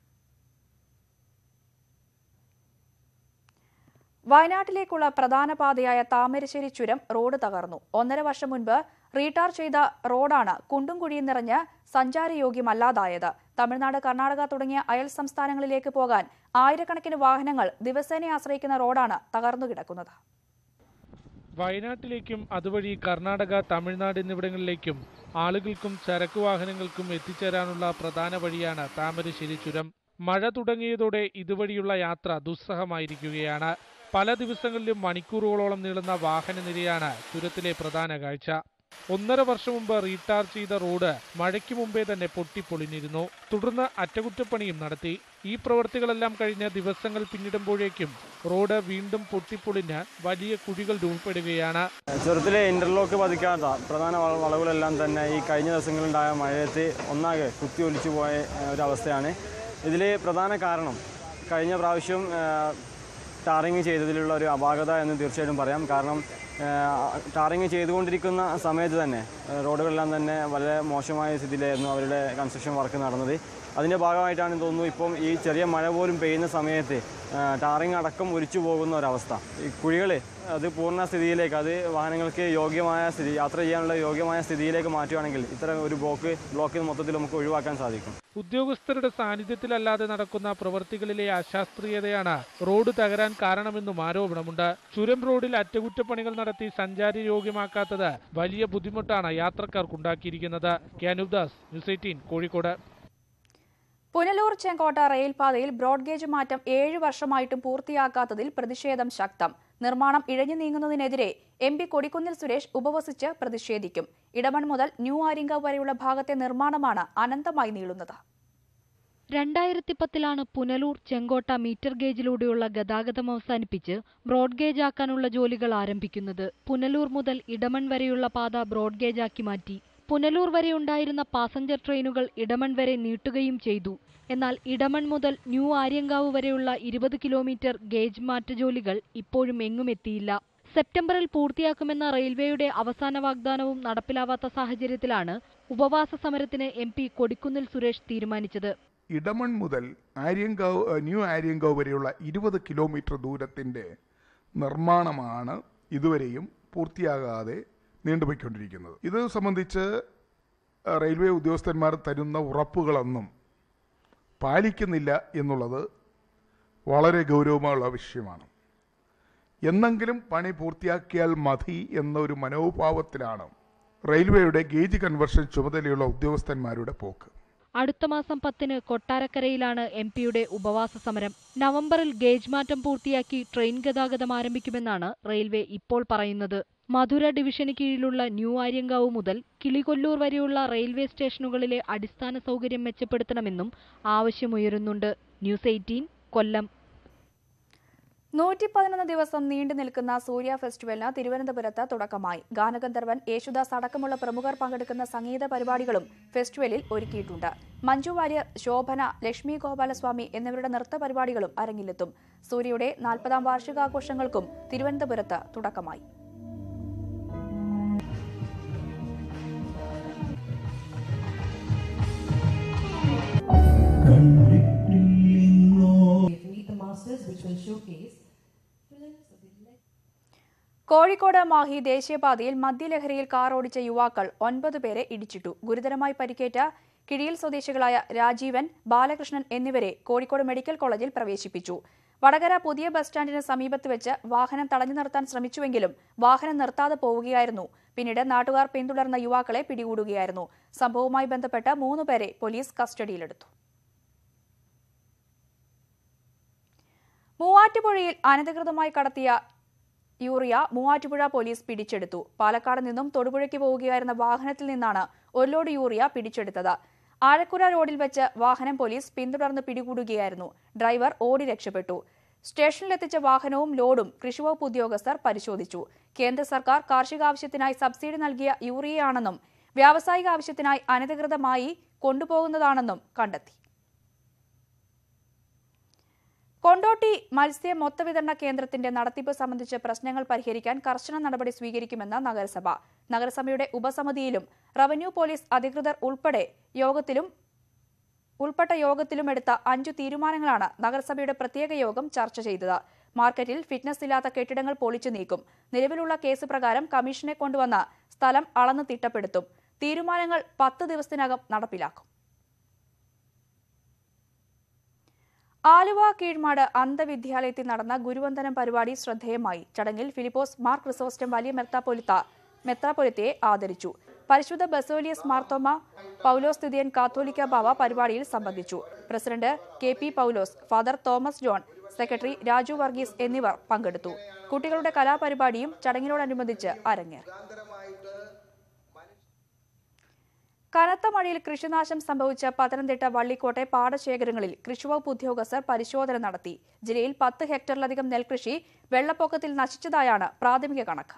വയനാട്ടിലേക്കുള്ള പ്രധാന പാതയായ താമരശ്ശേരി ചുരം റോഡ് തകർന്നു ഒന്നര വർഷം മുൻപ് റീടാർ ചെയ്ത റോഡാണ് കുണ്ടും കുഴിയും നിറഞ്ഞ് സഞ്ചാരയോഗ്യമല്ലാതായത് തമിഴ്നാട് കർണാടക തുടങ്ങിയ അയൽ സംസ്ഥാനങ്ങളിലേക്ക് പോകാൻ ആയിരക്കണക്കിന് വാഹനങ്ങൾ ദിവസേന ആശ്രയിക്കുന്ന റോഡാണ് തകർന്നുകിടക്കുന്നത് വയനാട്ടിലേക്കും അതുവഴി കർണാടക തമിഴ്നാട് എന്നിവിടങ്ങളിലേക്കും ആളുകൾക്കും ചരക്കു വാഹനങ്ങൾക്കും എത്തിച്ചേരാനുള്ള പ്രധാന വഴിയാണ് താമരശ്ശേരി ചുരം മഴ തുടങ്ങിയതോടെ ഇതുവഴിയുള്ള യാത്ര ദുസ്സഹമായിരിക്കുകയാണ് പല ദിവസങ്ങളിലും മണിക്കൂറുകളോളം നീളുന്ന വാഹനനിരയാണ് ചുരത്തിലെ പ്രധാന കാഴ്ച ഒന്നര വർഷം മുമ്പ് റീടാർ ചെയ്ത റോഡ് മഴയ്ക്ക് മുമ്പേ തന്നെ പൊട്ടിപ്പൊളിഞ്ഞിരുന്നു തുടർന്ന് അറ്റകുറ്റപ്പണിയും നടത്തി ഈ പ്രവൃത്തികളെല്ലാം കഴിഞ്ഞ് ദിവസങ്ങൾ പിന്നിടുമ്പോഴേക്കും റോഡ് വീണ്ടും പൊട്ടിപ്പൊളിഞ്ഞ് വലിയ കുഴികൾ രൂപപ്പെടുകയാണ് ചുരത്തിലെ ഇന്റർലോക്ക് പതിക്കാത്ത പ്രധാന വള- വളവുകളെല്ലാം തന്നെ ഈ കഴിഞ്ഞ ദിവസങ്ങളിലുണ്ടായ മഴയത്ത് ഒന്നാകെ കുത്തി ഒലിച്ചു പോയ ഏഹ്, ഒരവസ്ഥയാണ് ഇതിൽ പ്രധാന കാരണം കഴിഞ്ഞ പ്രാവശ്യം ഏഹ്, ടാറിങ് ചെയ്തതിലുള്ള ഒരു അപാകത എന്ന് തീർച്ചയായിട്ടും പറയാം കാരണം ഏഹ്, ടാറിങ് ചെയ്തുകൊണ്ടിരിക്കുന്ന സമയത്ത് തന്നെ ഏഹ്, റോഡുകളെല്ലാം തന്നെ വളരെ മോശമായ സ്ഥിതിയിലായിരുന്നു അവരുടെ കൺസ്ട്രക്ഷൻ വർക്ക് നടന്നത് അതിൻ്റെ ഭാഗമായിട്ടാണ് തോന്നുന്നു ഇപ്പം ഈ ചെറിയ മഴ പോലും പെയ്യുന്ന സമയത്ത് ഏഹ്, ടാറിങ് അടക്കം ഒലിച്ചു പോകുന്ന ഒരവസ്ഥ ഈ കുഴികൾ അത് പൂർണ്ണ സ്ഥിതിയിലേക്ക് അത് വാഹനങ്ങൾക്ക് യോഗ്യമായ സ്ഥിതി യാത്ര ചെയ്യാനുള്ള യോഗ്യമായ സ്ഥിതിയിലേക്ക് മാറ്റുകയാണെങ്കിൽ ഇത്തരം ഒരു ബ്ലോക്ക് ബ്ലോക്ക് മൊത്തത്തിൽ നമുക്ക് ഒഴിവാക്കാൻ സാധിക്കും ഉദ്യോഗസ്ഥരുടെ സാന്നിധ്യത്തിലല്ലാതെ നടക്കുന്ന പ്രവൃത്തികളിലെ അശാസ്ത്രീയതയാണ് റോഡ് തകരാൻ കാരണമെന്നും ആരോപണമുണ്ട് ചുരം റോഡിൽ അറ്റകുറ്റപ്പണികൾ നടത്തി സഞ്ചാരി യോഗ്യമാക്കാത്തത് വലിയ ബുദ്ധിമുട്ടാണ് യാത്രക്കാർക്കുണ്ടാക്കിയിരിക്കുന്നത് ക്യാനുദാസ് ന്യൂസ് എയ്റ്റീൻ കോഴിക്കോട് പുനലൂർ ചെങ്കോട്ട റെയിൽപാതയിൽ ബ്രോഡ്ഗേജ് മാറ്റം ഏഴ് വർഷമായിട്ടും പൂർത്തിയാക്കാത്തതിൽ പ്രതിഷേധം ശക്തം നിർമ്മാണം ഇഴഞ്ഞു നീങ്ങുന്നതിനെതിരെ എം പി കൊടിക്കുന്നിൽ സുരേഷ് ഉപവസിച്ച് പ്രതിഷേധിക്കും ഇടമൺ മുതൽ ന്യൂ ആര്യങ്കാവ് വരെയുള്ള ഭാഗത്തെ നിർമ്മാണമാണ് അനന്തമായി നീളുന്നത് രണ്ടായിരത്തി പത്തിലാണ് പുനലൂർ ചെങ്കോട്ട മീറ്റർ ഗേജിലൂടെയുള്ള ഗതാഗതം അവസാനിപ്പിച്ച് ബ്രോഡ് ഗേജ് ആക്കാനുള്ള ജോലികൾ ആരംഭിക്കുന്നത് പുനലൂർ മുതൽ ഇടമൺ വരെയുള്ള പാത ബ്രോഡ് ഗേജ് ആക്കി മാറ്റി പുനലൂർ വരെ ഉണ്ടായിരുന്ന പാസഞ്ചർ ട്രെയിനുകൾ ഇടമൺ വരെ നീട്ടുകയും ചെയ്തു എന്നാൽ ഇടമൺ മുതൽ ന്യൂ ആര്യങ്കാവ് വരെയുള്ള ഇരുപത് കിലോമീറ്റർ ഗേജ് മാറ്റ ജോലികൾ ഇപ്പോഴും എങ്ങും എത്തിയില്ല സെപ്റ്റംബറിൽ പൂർത്തിയാക്കുമെന്ന റെയിൽവേയുടെ അവസാന വാഗ്ദാനവും നടപ്പിലാവാത്ത സാഹചര്യത്തിലാണ് ഉപവാസ സമരത്തിന് എം പി കൊടിക്കുന്നിൽ സുരേഷ് തീരുമാനിച്ചത് ഇടമൺ മുതൽ ആര്യങ്കാവ് ഏഹ്, ന്യൂ ആര്യങ്കാവ് വരെയുള്ള ഇരുപത് കിലോമീറ്റർ ദൂരത്തിൻ്റെ നിർമ്മാണമാണ് ഇതുവരെയും പൂർത്തിയാകാതെ നീണ്ടുപോയിക്കൊണ്ടിരിക്കുന്നത് ഇത് സംബന്ധിച്ച് ഏഹ്, റെയിൽവേ ഉദ്യോഗസ്ഥന്മാർ തരുന്ന ഉറപ്പുകളൊന്നും പാലിക്കുന്നില്ല എന്നുള്ളത് വളരെ ഗൗരവമുള്ള വിഷയമാണ് എന്നെങ്കിലും പണി പൂർത്തിയാക്കിയാൽ മതി എന്നൊരു മനോഭാവത്തിലാണ് റെയിൽവേയുടെ ഗേജ് കൺവെർഷൻ ചുമതലയുള്ള ഉദ്യോഗസ്ഥന്മാരുടെ പോക്ക് അടുത്ത മാസം പത്തിന് കൊട്ടാരക്കരയിലാണ് എം പിയുടെ ഉപവാസ സമരം നവംബറിൽ ഗേജ് മാറ്റം പൂർത്തിയാക്കി ട്രെയിൻ ഗതാഗതം ആരംഭിക്കുമെന്നാണ് റെയിൽവേ ഇപ്പോൾ പറയുന്നത് മധുര ഡിവിഷന് കീഴിലുള്ള ന്യൂ ആര്യങ്കാവ് മുതൽ കിളികൊല്ലൂർ വരെയുള്ള റെയിൽവേ സ്റ്റേഷനുകളിലെ അടിസ്ഥാന സൗകര്യം മെച്ചപ്പെടുത്തണമെന്നും ആവശ്യമുയരുന്നുണ്ട് ന്യൂസ് എയ്റ്റീൻ കൊല്ലം നൂറ്റി പതിനൊന്ന് ദിവസം നീണ്ടു നിൽക്കുന്ന സൂര്യ ഫെസ്റ്റിവലിന് തിരുവനന്തപുരത്ത് തുടക്കമായി ഗാനഗന്ധർവൻ യേശുദാസ് അടക്കമുള്ള പ്രമുഖർ പങ്കെടുക്കുന്ന സംഗീത പരിപാടികളും ഫെസ്റ്റിവലിൽ ഒരുക്കിയിട്ടുണ്ട് മഞ്ജു വാര്യർ ശോഭന ലക്ഷ്മി ഗോപാലസ്വാമി എന്നിവരുടെ നൃത്ത പരിപാടികളും അരങ്ങിലെത്തും സൂര്യയുടെ നാൽപ്പതാം വാർഷികാഘോഷങ്ങൾക്കും തിരുവനന്തപുരത്ത് തുടക്കമായി Meet the masters, which will showcase films of the le- Kozhikode Mahe ദേശീയപാതയിൽ മദ്യലഹരിയിൽ കാർ ഓടിച്ച യുവാക്കൾ ഒൻപത് പേരെ ഇടിച്ചിട്ടു ഗുരുതരമായി പരിക്കേറ്റ കിഴിയിൽ സ്വദേശികളായ രാജീവൻ ബാലകൃഷ്ണൻ എന്നിവരെ കോഴിക്കോട് മെഡിക്കൽ കോളേജിൽ പ്രവേശിപ്പിച്ചു വടകര പുതിയ ബസ് സ്റ്റാൻഡിന് സമീപത്ത് വെച്ച് വാഹനം തടഞ്ഞു നിർത്താൻ ശ്രമിച്ചുവെങ്കിലും വാഹനം നിർത്താതെ പോവുകയായിരുന്നു പിന്നീട് നാട്ടുകാർ പിന്തുടർന്ന യുവാക്കളെ പിടികൂടുകയായിരുന്നു സംഭവവുമായി ബന്ധപ്പെട്ട് മൂന്ന് പേരെ പോലീസ് കസ്റ്റഡിയിലെടുത്തു മൂവാറ്റുപുഴയിൽ അനധികൃതമായി കടത്തിയ യൂറിയ മൂവാറ്റുപുഴ പോലീസ് പിടിച്ചെടുത്തു പാലക്കാട് നിന്നും തൊടുപുഴയ്ക്ക് പോവുകയായിരുന്ന വാഹനത്തിൽ നിന്നാണ് ഒരു ലോഡ് യൂറിയ പിടിച്ചെടുത്തത് ആഴക്കുര റോഡിൽ വെച്ച് വാഹനം പോലീസ് പിന്തുടർന്ന് പിടികൂടുകയായിരുന്നു ഡ്രൈവർ ഓടി രക്ഷപ്പെട്ടു സ്റ്റേഷനിലെത്തിച്ച വാഹനവും ലോഡും കൃഷിവകുപ്പ് ഉദ്യോഗസ്ഥർ പരിശോധിച്ചു കേന്ദ്ര സർക്കാർ കാർഷികാവശ്യത്തിനായി സബ്സിഡി നൽകിയ യൂറിയയാണെന്നും വ്യാവസായിക ആവശ്യത്തിനായി അനധികൃതമായി കൊണ്ടുപോകുന്നതാണെന്നും കണ്ടെത്തി കൊണ്ടോട്ടി മത്സ്യ മൊത്തവിതരണ കേന്ദ്രത്തിന്റെ നടത്തിപ്പ് സംബന്ധിച്ച് പ്രശ്നങ്ങൾ പരിഹരിക്കാൻ കർശന നടപടി സ്വീകരിക്കുമെന്ന് നഗരസഭ നഗരസഭയുടെ ഉപസമിതിയിലും റവന്യൂ പോലീസ് അധികൃതർ ഉൾപ്പെടെ യോഗത്തിലും ഉൾപ്പെട്ട യോഗത്തിലും എടുത്ത അഞ്ചു തീരുമാനങ്ങളാണ് നഗരസഭയുടെ പ്രത്യേക യോഗം ചർച്ച ചെയ്തത് മാർക്കറ്റിൽ ഫിറ്റ്നസ് ഇല്ലാത്ത കെട്ടിടങ്ങൾ പൊളിച്ചു നീക്കും നിലവിലുള്ള കേസ് പ്രകാരം കമ്മീഷനെ കൊണ്ടുവന്ന സ്ഥലം അളന്ന് തിട്ടപ്പെടുത്തും തീരുമാനങ്ങൾ പത്ത് ദിവസത്തിനകം നടപ്പിലാക്കും ആലുവ കീഴ്മാട് അന്ധവിദ്യാലയത്തിൽ നടന്ന ഗുരുവന്ദനം പരിപാടി ശ്രദ്ധേയമായി ചടങ്ങിൽ ഫിലിപ്പോസ് മാർ ക്രിസോസ്റ്റം വലിയ മെത്രാപ്പൊലിത്ത മെത്രാപ്പൊലിത്തയെ ആദരിച്ചു പരിശുദ്ധ ബസോലിയസ് മാർത്തോമ പൗലോസ് തിതിയൻ കാത്തോലിക്ക ബാവ പരിപാടിയിൽ സംബന്ധിച്ചു president K P Paulose father Thomas John secretary Raju Varghese എന്നിവർ പങ്കെടുത്തു കുട്ടികളുടെ കലാപരിപാടിയും ചടങ്ങിനോടനുബന്ധിച്ച് അരങ്ങേറി കനത്ത മഴയിൽ കൃഷിനാശം സംഭവിച്ച പത്തനംതിട്ട വള്ളിക്കോട്ടെ പാടശേഖരങ്ങളിൽ കൃഷിവകുപ്പ് ഉദ്യോഗസ്ഥർ പരിശോധന നടത്തി ജില്ലയിൽ പത്ത് ഹെക്ടറിലധികം നെൽകൃഷി വെള്ളപ്പൊക്കത്തിൽ നശിച്ചതായാണ് പ്രാഥമിക കണക്ക്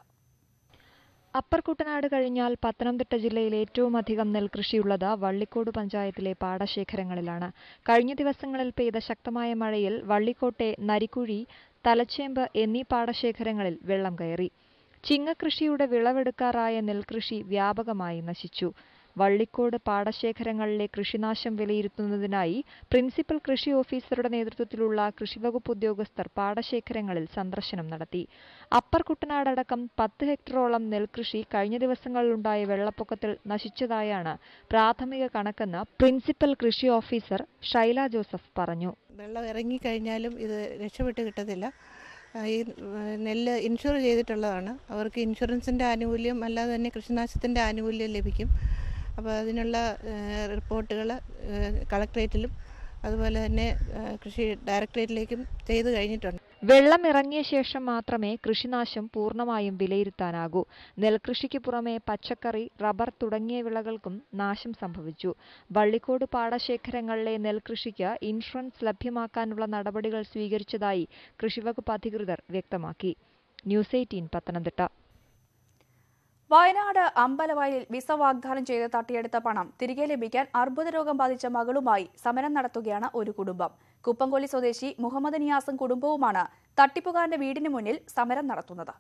അപ്പർ കുട്ടനാട് കഴിഞ്ഞാൽ പത്തനംതിട്ട ജില്ലയിൽ ഏറ്റവും അധികം നെൽകൃഷിയുള്ളത് വള്ളിക്കോട് പഞ്ചായത്തിലെ പാടശേഖരങ്ങളിലാണ് കഴിഞ്ഞ ദിവസങ്ങളിൽ പെയ്ത ശക്തമായ മഴയിൽ വള്ളിക്കോട്ടെ നരിക്കുഴി തലച്ചേമ്പ് എന്നീ പാടശേഖരങ്ങളിൽ വെള്ളം കയറി ചിങ്ങകൃഷിയുടെ വിളവെടുക്കാറായ നെൽകൃഷി വ്യാപകമായി നശിച്ചു വള്ളിക്കോട് പാടശേഖരങ്ങളിലെ കൃഷിനാശം വിലയിരുത്തുന്നതിനായി പ്രിൻസിപ്പൽ കൃഷി ഓഫീസറുടെ നേതൃത്വത്തിലുള്ള കൃഷിവകുപ്പ് ഉദ്യോഗസ്ഥർ പാടശേഖരങ്ങളിൽ സന്ദർശനം നടത്തി അപ്പർ കുട്ടനാടടക്കം പത്ത് ഹെക്ടറോളം നെൽകൃഷി കഴിഞ്ഞ ദിവസങ്ങളിലുണ്ടായ വെള്ളപ്പൊക്കത്തിൽ നശിച്ചതായാണ് പ്രാഥമിക കണക്കെന്ന് പ്രിൻസിപ്പൽ കൃഷി ഓഫീസർ ഷൈല ജോസഫ് പറഞ്ഞു വെള്ളം ഇറങ്ങിക്കഴിഞ്ഞാലും ഇത് രക്ഷപ്പെട്ട് കിട്ടത്തില്ല ആ, ഈ ആ, നെല്ല് ഇൻഷുർ ചെയ്തിട്ടുള്ളതാണ് അവർക്ക് ഇൻഷുറൻസിൻ്റെ ആനുകൂല്യം അല്ലാതെ തന്നെ കൃഷിനാശത്തിൻ്റെ ആനുകൂല്യം ലഭിക്കും അപ്പോൾ അതിനുള്ള റിപ്പോർട്ടുകൾ കളക്ട്രേറ്റിലും അതുപോലെ തന്നെ ആ, കൃഷി ഡയറക്ടറേറ്റിലേക്കും ചെയ്തു കഴിഞ്ഞിട്ടുണ്ട് വെള്ളം ഇറങ്ങിയ ശേഷം മാത്രമേ കൃഷിനാശം പൂർണ്ണമായും വിലയിരുത്താനാകൂ നെൽകൃഷിക്ക് പുറമെ പച്ചക്കറി റബ്ബർ തുടങ്ങിയ വിളകൾക്കും നാശം സംഭവിച്ചു വള്ളിക്കോട് പാടശേഖരങ്ങളിലെ നെൽകൃഷിക്ക് ഇൻഷുറൻസ് ലഭ്യമാക്കാനുള്ള നടപടികൾ സ്വീകരിച്ചതായി കൃഷിവകുപ്പ് അധികൃതർ വ്യക്തമാക്കി ന്യൂസ് എയ്റ്റീൻ പത്തനംതിട്ട വയനാട് അമ്പലവയലിൽ വിസ വാഗ്ദാനം ചെയ്ത് തട്ടിയെടുത്ത പണം തിരികെ ലഭിക്കാൻ അർബുദ രോഗം ബാധിച്ച മകളുമായി സമരം നടത്തുകയാണ് ഒരു കുടുംബം കുപ്പംകൊല്ലി സ്വദേശി മുഹമ്മദ് നിയാസും കുടുംബവുമാണ് തട്ടിപ്പുകാരന്റെ വീടിന് മുന്നിൽ സമരം നടത്തുന്നത്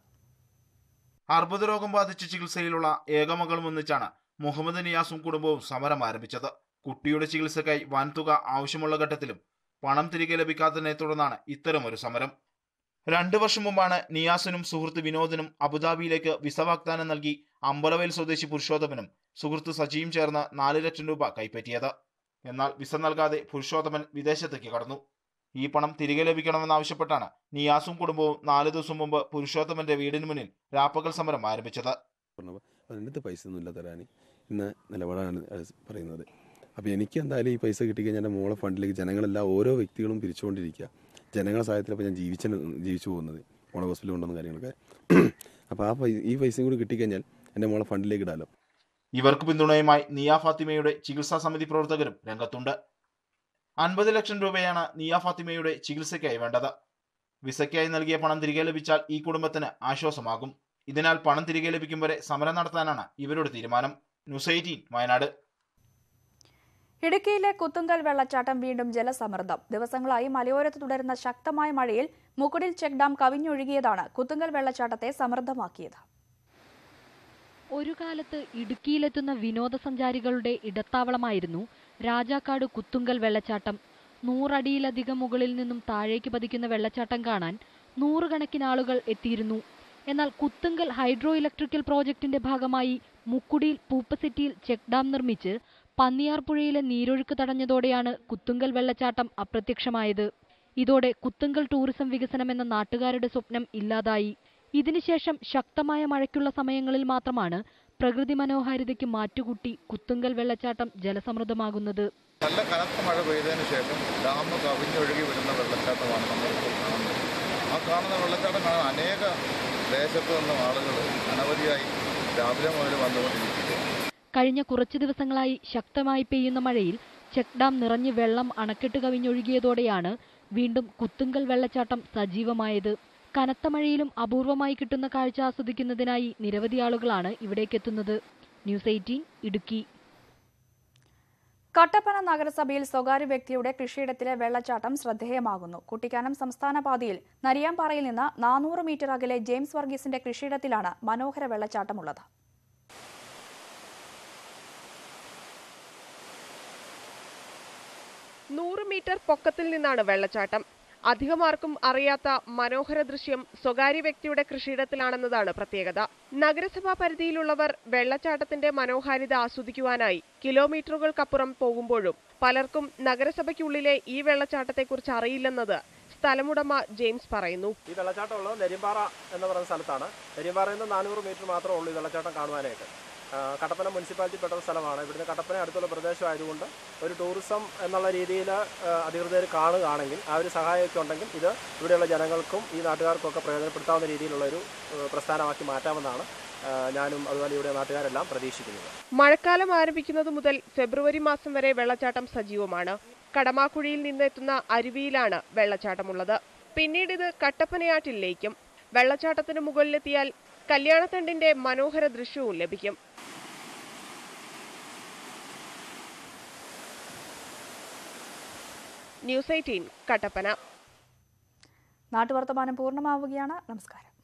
അർബുദ രോഗം ബാധിച്ച് ചികിത്സയിലുള്ള ഏകമകളും ഒന്നിച്ചാണ് മുഹമ്മദ് നിയാസും കുടുംബവും സമരം ആരംഭിച്ചത് കുട്ടിയുടെ ചികിത്സയ്ക്കായി വൻതുക ആവശ്യമുള്ള ഘട്ടത്തിലും പണം തിരികെ ലഭിക്കാത്തതിനെ തുടർന്നാണ് ഇത്തരമൊരു സമരം രണ്ടു വർഷം മുമ്പാണ് നിയാസിനും സുഹൃത്ത് വിനോദിനും അബുദാബിയിലേക്ക് വിസ വാഗ്ദാനം നൽകി അമ്പലവയൽ സ്വദേശി പുരുഷോത്തമനും സുഹൃത്ത് സജിയും ചേർന്ന് നാല് ലക്ഷം രൂപ കൈപ്പറ്റിയത് എന്നാൽ വിസ നൽകാതെ പുരുഷോത്തമൻ വിദേശത്തേക്ക് കടന്നു ഈ പണം തിരികെ ലഭിക്കണമെന്നാവശ്യപ്പെട്ടാണ് നിയാസും കുടുംബവും നാല് ദിവസം മുമ്പ് പുരുഷോത്തമന്റെ വീടിന് മുന്നിൽ രാപ്പകൽ സമരം ആരംഭിച്ചത് പറഞ്ഞപ്പോൾ അതിൻ്റെ പൈസ ഒന്നുമില്ല തരാൻ ഇന്ന നിലപാടാണ് അത് പറയുന്നത് അപ്പോൾ എനിക്ക് എന്തായാലും ഈ പൈസ കിട്ടിക്കഴിഞ്ഞാൽ എൻ്റെ മോളെ ഫണ്ടിലേക്ക് ജനങ്ങളെല്ലാം ഓരോ വ്യക്തികളും പിരിച്ചുകൊണ്ടിരിക്കുക ജനങ്ങളുടെ സഹായത്തിലപ്പോൾ ഞാൻ ജീവിച്ച ജീവിച്ചു പോകുന്നത് മോളെ ഹോസ്പിറ്റലിൽ കൊണ്ടുവന്ന കാര്യങ്ങളൊക്കെ അപ്പോൾ ആ പൈസ ഈ പൈസയും കൂടി കിട്ടിക്കഴിഞ്ഞാൽ എൻ്റെ മോളെ ഫണ്ടിലേക്ക് ഇടാലോ ഇവർക്ക് പിന്തുണയുമായി നിയ ഫാത്തിമയുടെ ചികിത്സാ സമിതി പ്രവർത്തകരും രംഗത്തുണ്ട് അൻപത് ലക്ഷം രൂപയാണ് നിയ ഫാത്തിമയുടെ ചികിത്സയ്ക്കായി വേണ്ടത് വിസയ്ക്കായി നൽകിയ പണം തിരികെ ലഭിച്ചാൽ ഈ കുടുംബത്തിന് ആശ്വാസമാകും ഇതിനാൽ പണം തിരികെ ലഭിക്കും വരെ സമരം നടത്താനാണ് ഇവരുടെ തീരുമാനം ന്യൂസ് എയ്റ്റീൻ വയനാട് ഇടുക്കിയിലെ കുത്തുങ്കൽ വെള്ളച്ചാട്ടം വീണ്ടും ജലസമ്മർദ്ദം ദിവസങ്ങളായി മലയോരത്ത് തുടരുന്ന ശക്തമായ മഴയിൽ മുക്കുടിൽ ചെക്ക് ഡാം കവിഞ്ഞൊഴുകിയതാണ് കുത്തുങ്കൽ വെള്ളച്ചാട്ടത്തെ സമൃദ്ധമാക്കിയത് ഒരു കാലത്ത് ഇടുക്കിയിലെത്തുന്ന വിനോദസഞ്ചാരികളുടെ ഇടത്താവളമായിരുന്നു രാജാക്കാട് കുത്തുങ്കൽ വെള്ളച്ചാട്ടം നൂറടിയിലധികം മുകളിൽ നിന്നും താഴേക്ക് പതിക്കുന്ന വെള്ളച്ചാട്ടം കാണാൻ നൂറുകണക്കിന് ആളുകൾ എത്തിയിരുന്നു എന്നാൽ കുത്തുങ്കൽ ഹൈഡ്രോ ഇലക്ട്രിക്കൽ പ്രോജക്ടിന്റെ ഭാഗമായി മുക്കുടിയിൽ പൂപ്പസിറ്റിയിൽ ചെക്ക് ഡാം നിർമ്മിച്ച് പന്നിയാർപ്പുഴയിലെ നീരൊഴുക്ക് തടഞ്ഞതോടെയാണ് കുത്തുങ്കൽ വെള്ളച്ചാട്ടം അപ്രത്യക്ഷമായത് ഇതോടെ കുത്തുങ്കൽ ടൂറിസം വികസനം എന്ന നാട്ടുകാരുടെ സ്വപ്നം ഇല്ലാതായി ഇതിനുശേഷം ശക്തമായ മഴയ്ക്കുള്ള സമയങ്ങളിൽ മാത്രമാണ് പ്രകൃതി മനോഹാരിതയ്ക്ക് മാറ്റുകൂട്ടി കുത്തുങ്കൽ വെള്ളച്ചാട്ടം ജലസമൃദ്ധമാകുന്നത് നല്ല കനത്ത മഴ പെയ്തതിന് ശേഷം ഡാം കവിഞ്ഞൊഴുകി വരുന്ന വെള്ളച്ചാട്ടമാണ് നമ്മളിപ്പോൾ കാണുന്നത് ആ കാണുന്ന വെള്ളച്ചാട്ടം കാണാൻ അനേക ദേശത്തു നിന്നും ആളുകൾ അനവധിയായി രാവിലെ മുതൽ വന്നുകൊണ്ടിരിക്കുകയാണ് കഴിഞ്ഞ കുറച്ചു ദിവസങ്ങളായി ശക്തമായി പെയ്യുന്ന മഴയിൽ ചെക്ക് ഡാം നിറഞ്ഞ് വെള്ളം അണക്കെട്ട് കവിഞ്ഞൊഴുകിയതോടെയാണ് വീണ്ടും കുത്തുങ്കൽ വെള്ളച്ചാട്ടം സജീവമായത് കനത്ത മഴയിലും അപൂർവമായി കിട്ടുന്ന കാഴ്ച ആസ്വദിക്കുന്നതിനായി നിരവധി ആളുകളാണ് ഇവിടേക്കെത്തുന്നത് ന്യൂസ് എയ്റ്റീൻ ഇടുക്കി കട്ടപ്പന നഗരസഭയിൽ സ്വകാര്യ വ്യക്തിയുടെ കൃഷിയിടത്തിലെ വെള്ളച്ചാട്ടം ശ്രദ്ധേയമാകുന്നു കുട്ടിക്കാനം സംസ്ഥാന പാതയിൽ നരിയാമ്പാറയിൽ നിന്ന് നാനൂറ് മീറ്റർ അകലെ ജെയിംസ് വർഗീസിന്റെ കൃഷിയിടത്തിലാണ് മനോഹര വെള്ളച്ചാട്ടമുള്ളത് നൂറ് മീറ്റർ പൊക്കത്തിൽ നിന്നാണ് വെള്ളച്ചാട്ടം അധികമാർക്കും അറിയാത്ത മനോഹര ദൃശ്യം സ്വകാര്യ വ്യക്തിയുടെ കൃഷിയിടത്തിലാണെന്നതാണ് പ്രത്യേകത നഗരസഭാ പരിധിയിലുള്ളവർ വെള്ളച്ചാട്ടത്തിന്റെ മനോഹാരിത ആസ്വദിക്കുവാനായി കിലോമീറ്ററുകൾക്കപ്പുറം പോകുമ്പോഴും പലർക്കും നഗരസഭയ്ക്കുള്ളിലെ ഈ വെള്ളച്ചാട്ടത്തെക്കുറിച്ച് അറിയില്ലെന്നത് സ്ഥലമുടമ ജെയിംസ് പറയുന്നു ഈ വെള്ളച്ചാട്ടം ഉള്ളത് നെരിമ്പാറ എന്ന് പറയുന്ന സ്ഥലത്താണ് നെരിമ്പാറയിൽ നിന്ന് നാനൂറ് മീറ്റർ മാത്രമേ ഉള്ളൂ ഈ വെള്ളച്ചാട്ടം കാണുവാനായിട്ട് ആ, കട്ടപ്പന മുനിസിപ്പാലിറ്റി പെട്ട സ്ഥലമാണ് ഇവിടുന്ന് കട്ടപ്പന അടുത്തുള്ള പ്രദേശമായതുകൊണ്ട് ഒരു ടൂറിസം എന്നുള്ള രീതിയിൽ അധികൃതർ കാണുകയാണെങ്കിൽ ആ ഒരു സഹായമൊക്കെ ഉണ്ടെങ്കിൽ ഇത് ഇവിടെയുള്ള ജനങ്ങൾക്കും ഈ നാട്ടുകാർക്കും ഒക്കെ പ്രയോജനപ്പെടുത്താവുന്ന രീതിയിലുള്ള ഒരു ഏഹ്, പ്രസ്ഥാനമാക്കി മാറ്റാമെന്നാണ് ആ, ഞാനും അതുപോലെ ഇവിടെ നാട്ടുകാരെല്ലാം പ്രതീക്ഷിക്കുന്നത് മഴക്കാലം ആരംഭിക്കുന്നത് മുതൽ ഫെബ്രുവരി മാസം വരെ വെള്ളച്ചാട്ടം സജീവമാണ് കടമാക്കുഴിയിൽ നിന്നെത്തുന്ന അരുവിയിലാണ് വെള്ളച്ചാട്ടമുള്ളത് പിന്നീട് ഇത് കട്ടപ്പനയാറ്റിലേക്കും വെള്ളച്ചാട്ടത്തിന് മുകളിലെത്തിയാൽ കല്യാണത്തണ്ടിന്റെ മനോഹര ദൃശ്യവും ലഭിക്കും ന്യൂസ് എയ്റ്റീൻ കട്ടപ്പന നാട്ടുവർത്തമാനം പൂർണ്ണമാവുകയാണ് നമസ്കാരം